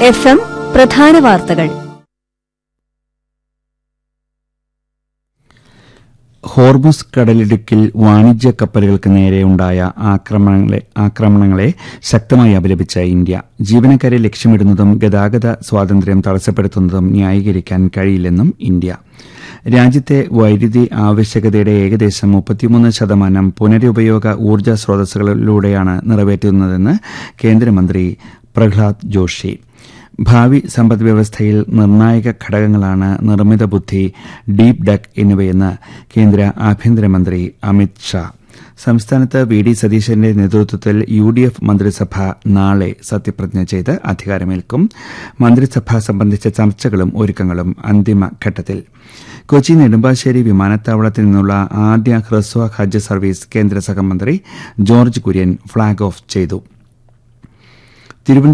F M പ്രധാന വാർത്തകൾ Hormuz കടലിടുക്കിൽ വാണിജ്യ കപ്പലുകൾക്ക് നേരെയുണ്ടായ ആക്രമണങ്ങളെ ആക്രമണങ്ങളെ ശക്തമായി അപലപിച്ച ഇന്ത്യ ജീവനക്കാരെ ലക്ഷ്യമിടുന്നതും ഗതാഗത സ്വാതന്ത്ര്യം തടസ്സപ്പെടുത്തുന്നതും ന്യായീകരിക്കാൻ കഴിയില്ലെന്നും ഇന്ത്യ രാജ്യത്തെ വൈദ്യുതി ആവശ്യകതയുടെ ഏകദേശം മുപ്പത്തിമൂന്ന് ശതമാനം പുനരുപയോഗ ഊർജ്ജ സ്രോതസ്സുകളിലൂടെയാണ് നിറവേറ്റുന്നതെന്ന് കേന്ദ്രമന്ത്രി പ്രഹ്ലാദ് ജോഷി ഭാവി സമ്പദ് വ്യവസ്ഥയിൽ നിർണായക ഘടകങ്ങളാണ് നിർമ്മിത ബുദ്ധി ഡീപ് ഡക്ക് എന്നിവയെന്ന് കേന്ദ്ര ആഭ്യന്തരമന്ത്രി അമിത് ഷാ സംസ്ഥാനത്ത് വി ഡി സതീശന്റെ നേതൃത്വത്തിൽ യു ഡി എഫ് മന്ത്രിസഭ നാളെ സത്യപ്രതിജ്ഞ ചെയ്ത് അധികാരമേൽക്കും മന്ത്രിസഭ സംബന്ധിച്ച ചർച്ചകളും ഒരുക്കങ്ങളും അന്തിമഘട്ടത്തിൽ കൊച്ചി നെടുമ്പാശ്ശേരി വിമാനത്താവളത്തിൽ നിന്നുള്ള ആദ്യ ഹ്രസ്വ ഹജ്ജ് സർവീസ് കേന്ദ്ര സഹമന്ത്രി ജോർജ് കുര്യൻ ഫ്ളാഗ് ഓഫ് ചെയ്തു തിരുവനന്തപുരം